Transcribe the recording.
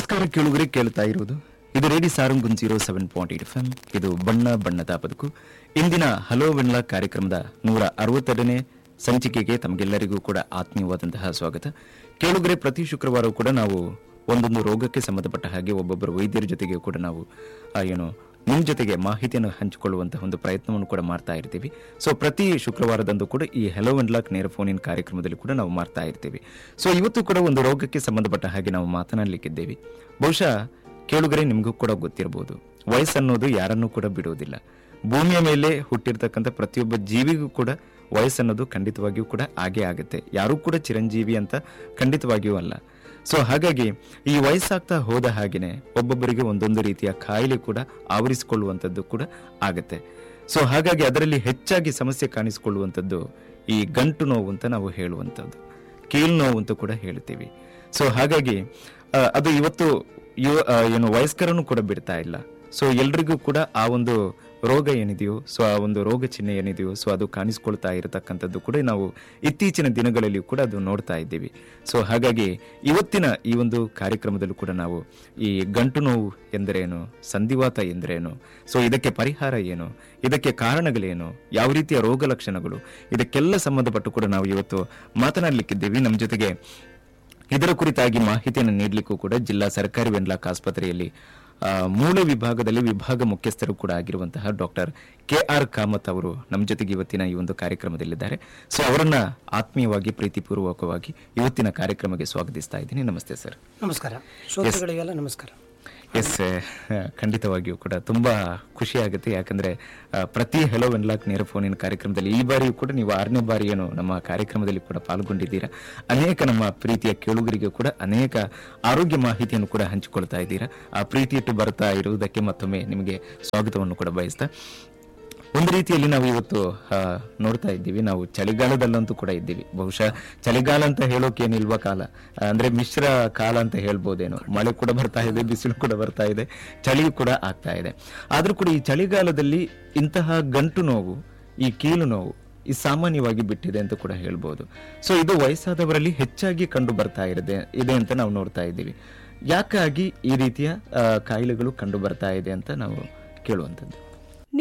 ನಮಸ್ಕಾರ ಕೇಳುಗರೆ ಕೇಳ್ತಾ ಇರುವುದು ಇದು ರೇಡಿ ಸಾರಂಗುನ್ zero seven point eight F M ಇದು ಬಣ್ಣ ಬಣ್ಣದ ಬದುಕು ಇಂದಿನ ಹಲೋ ವೆಣ್ಲ ಕಾರ್ಯಕ್ರಮದ ನೂರ ಅರವತ್ತೆರಡನೇ ಸಂಚಿಕೆಗೆ ತಮಗೆಲ್ಲರಿಗೂ ಕೂಡ ಆತ್ಮೀಯವಾದಂತಹ ಸ್ವಾಗತ ಕೇಳುಗರೆ ಪ್ರತಿ ಶುಕ್ರವಾರ ಕೂಡ ನಾವು ಒಂದೊಂದು ರೋಗಕ್ಕೆ ಸಂಬಂಧಪಟ್ಟ ಹಾಗೆ ಒಬ್ಬೊಬ್ಬರು ವೈದ್ಯರ ಜೊತೆಗೆ ಕೂಡ ನಾವು ಆ, ಏನು ನಿಮ್ಮ ಜೊತೆಗೆ ಮಾಹಿತಿಯನ್ನು ಹಂಚಿಕೊಳ್ಳುವಂತಹ ಒಂದು ಪ್ರಯತ್ನವನ್ನು ಕೂಡ ಮಾಡ್ತಾ ಇರ್ತೀವಿ ಸೊ ಪ್ರತಿ ಶುಕ್ರವಾರದಂದು ಕೂಡ ಈ ಹೆಲೋ ಅಂಡ್ ಲಾಕ್ ನೇರ ಫೋನಿನ ಕಾರ್ಯಕ್ರಮದಲ್ಲಿ ಕೂಡ ನಾವು ಮಾಡ್ತಾ ಇರ್ತೀವಿ ಸೊ ಇವತ್ತು ಕೂಡ ಒಂದು ರೋಗಕ್ಕೆ ಸಂಬಂಧಪಟ್ಟ ಹಾಗೆ ನಾವು ಮಾತನಾಡಲಿಕ್ಕಿದ್ದೇವೆ ಬಹುಶಃ ಕೇಳುಗರೆ ನಿಮಗೂ ಕೂಡ ಗೊತ್ತಿರಬಹುದು ವಯಸ್ಸನ್ನೋದು ಯಾರನ್ನೂ ಕೂಡ ಬಿಡುವುದಿಲ್ಲ ಭೂಮಿಯ ಮೇಲೆ ಹುಟ್ಟಿರ್ತಕ್ಕಂಥ ಪ್ರತಿಯೊಬ್ಬ ಜೀವಿಗೂ ಕೂಡ ವಯಸ್ಸನ್ನೋದು ಖಂಡಿತವಾಗಿಯೂ ಕೂಡ ಹಾಗೇ ಆಗುತ್ತೆ ಯಾರೂ ಕೂಡ ಚಿರಂಜೀವಿ ಅಂತ ಖಂಡಿತವಾಗಿಯೂ ಅಲ್ಲ ಸೊ ಹಾಗಾಗಿ ಈ ವಯಸ್ಸಾಗ್ತಾ ಹೋದ ಹಾಗೇನೆ ಒಬ್ಬೊಬ್ಬರಿಗೆ ಒಂದೊಂದು ರೀತಿಯ ಕಾಯಿಲೆ ಕೂಡ ಆವರಿಸಿಕೊಳ್ಳುವಂಥದ್ದು ಕೂಡ ಆಗುತ್ತೆ ಸೊ ಹಾಗಾಗಿ ಅದರಲ್ಲಿ ಹೆಚ್ಚಾಗಿ ಸಮಸ್ಯೆ ಕಾಣಿಸಿಕೊಳ್ಳುವಂಥದ್ದು ಈ ಗಂಟು ನೋವು ಅಂತ ನಾವು ಹೇಳುವಂಥದ್ದು ಕೀಲು ನೋವು ಅಂತ ಕೂಡ ಹೇಳ್ತೀವಿ ಸೊ ಹಾಗಾಗಿ ಆ, ಅದು ಇವತ್ತು ಯುವ ಆ, ಏನು ವಯಸ್ಕರನ್ನು ಕೂಡ ಬಿಡ್ತಾ ಇಲ್ಲ ಸೊ ಎಲ್ರಿಗೂ ಕೂಡ ಆ ಒಂದು ರೋಗ ಏನಿದೆಯೋ ಸೊ ಆ ಒಂದು ರೋಗ ಚಿಹ್ನೆ ಏನಿದೆಯೋ ಸೊ ಅದು ಕಾಣಿಸ್ಕೊಳ್ತಾ ಇರತಕ್ಕಂಥದ್ದು ಕೂಡ ನಾವು ಇತ್ತೀಚಿನ ದಿನಗಳಲ್ಲಿ ಕೂಡ ಅದು ನೋಡ್ತಾ ಇದ್ದೀವಿ ಸೊ ಹಾಗಾಗಿ ಇವತ್ತಿನ ಈ ಒಂದು ಕಾರ್ಯಕ್ರಮದಲ್ಲೂ ಕೂಡ ನಾವು ಈ ಗಂಟು ನೋವು ಎಂದರೇನು ಸಂಧಿವಾತ ಎಂದರೇನು ಸೊ ಇದಕ್ಕೆ ಪರಿಹಾರ ಏನು ಇದಕ್ಕೆ ಕಾರಣಗಳೇನು ಯಾವ ರೀತಿಯ ರೋಗ ಲಕ್ಷಣಗಳು ಇದಕ್ಕೆಲ್ಲ ಸಂಬಂಧಪಟ್ಟು ಕೂಡ ನಾವು ಇವತ್ತು ಮಾತನಾಡಲಿಕ್ಕಿದ್ದೀವಿ ನಮ್ಮ ಜೊತೆಗೆ ಇದರ ಕುರಿತಾಗಿ ಮಾಹಿತಿಯನ್ನು ನೀಡಲಿಕ್ಕೂ ಕೂಡ ಜಿಲ್ಲಾ ಸರ್ಕಾರಿ ವೆನ್ಲಾಕ್ ಆಸ್ಪತ್ರೆಯಲ್ಲಿ ಆ, ಮೂಳೆ ವಿಭಾಗದಲ್ಲಿ ವಿಭಾಗ ಮುಖ್ಯಸ್ಥರು ಕೂಡ ಆಗಿರುವಂತಹ ಡಾಕ್ಟರ್ ಕೆ ಆರ್ ಕಾಮತ್ ಅವರು ನಮ್ಮ ಜೊತೆಗೆ ಇವತ್ತಿನ ಈ ಒಂದು ಕಾರ್ಯಕ್ರಮದಲ್ಲಿದ್ದಾರೆ ಸೊ ಅವರನ್ನ ಆತ್ಮೀಯವಾಗಿ ಪ್ರೀತಿಪೂರ್ವಕವಾಗಿ ಇವತ್ತಿನ ಕಾರ್ಯಕ್ರಮಕ್ಕೆ ಸ್ವಾಗತಿಸ್ತಾ ಇದ್ದೀನಿ ನಮಸ್ತೆ ಸರ್ ನಮಸ್ಕಾರ ಶ್ರೋತೃಗಳಿಗೆಲ್ಲ ನಮಸ್ಕಾರ ಎಸ್ ಖಂಡಿತವಾಗಿಯೂ ಕೂಡ ತುಂಬಾ ಖುಷಿ ಆಗುತ್ತೆ ಯಾಕಂದ್ರೆ ಆ, ಪ್ರತಿ ಹೆಲೋ ವೆನ್ಲಾಕ್ ನೇರ ಫೋನಿನ ಕಾರ್ಯಕ್ರಮದಲ್ಲಿ ಈ ಬಾರಿಯೂ ಕೂಡ ನೀವು ಆರನೇ ಬಾರಿ ಏನು ನಮ್ಮ ಕಾರ್ಯಕ್ರಮದಲ್ಲಿ ಕೂಡ ಪಾಲ್ಗೊಂಡಿದ್ದೀರಾ ಅನೇಕ ನಮ್ಮ ಪ್ರೀತಿಯ ಕೇಳುಗರಿಗೆ ಕೂಡ ಅನೇಕ ಆರೋಗ್ಯ ಮಾಹಿತಿಯನ್ನು ಕೂಡ ಹಂಚಿಕೊಳ್ತಾ ಇದ್ದೀರಾ ಆ ಪ್ರೀತಿ ಇಟ್ಟು ಬರ್ತಾ ಇರುವುದಕ್ಕೆ ಮತ್ತೊಮ್ಮೆ ನಿಮಗೆ ಸ್ವಾಗತವನ್ನು ಕೂಡ ಬಯಸ್ತಾ ಒಂದು ರೀತಿಯಲ್ಲಿ ನಾವು ಇವತ್ತು ಆ, ನೋಡ್ತಾ ಇದ್ದೀವಿ ನಾವು ಚಳಿಗಾಲದಲ್ಲಂತೂ ಕೂಡ ಇದ್ದೀವಿ ಬಹುಶಃ ಚಳಿಗಾಲ ಅಂತ ಹೇಳೋಕೇನಿಲ್ವಾ ಕಾಲ ಆ, ಅಂದ್ರೆ ಮಿಶ್ರ ಕಾಲ ಅಂತ ಹೇಳ್ಬೋದೇನೋ ಮಳೆ ಕೂಡ ಬರ್ತಾ ಇದೆ ಬಿಸಿಲು ಕೂಡ ಬರ್ತಾ ಇದೆ ಚಳಿಯೂ ಕೂಡ ಆಗ್ತಾ ಇದೆ ಆದ್ರೂ ಕೂಡ ಈ ಚಳಿಗಾಲದಲ್ಲಿ ಇಂತಹ ಗಂಟು ನೋವು ಈ ಕೀಲು ನೋವು ಈ ಸಾಮಾನ್ಯವಾಗಿ ಬಿಟ್ಟಿದೆ ಅಂತ ಕೂಡ ಹೇಳ್ಬೋದು ಸೊ ಇದು ವಯಸ್ಸಾದವರಲ್ಲಿ ಹೆಚ್ಚಾಗಿ ಕಂಡು ಬರ್ತಾ ಇರದೆ ಇದೆ ಅಂತ ನಾವು ನೋಡ್ತಾ ಇದ್ದೀವಿ ಯಾಕಾಗಿ ಈ ರೀತಿಯ ಆ, ಕಾಯಿಲೆಗಳು ಕಂಡು ಬರ್ತಾ ಇದೆ ಅಂತ ನಾವು ಕೇಳುವಂಥದ್ದು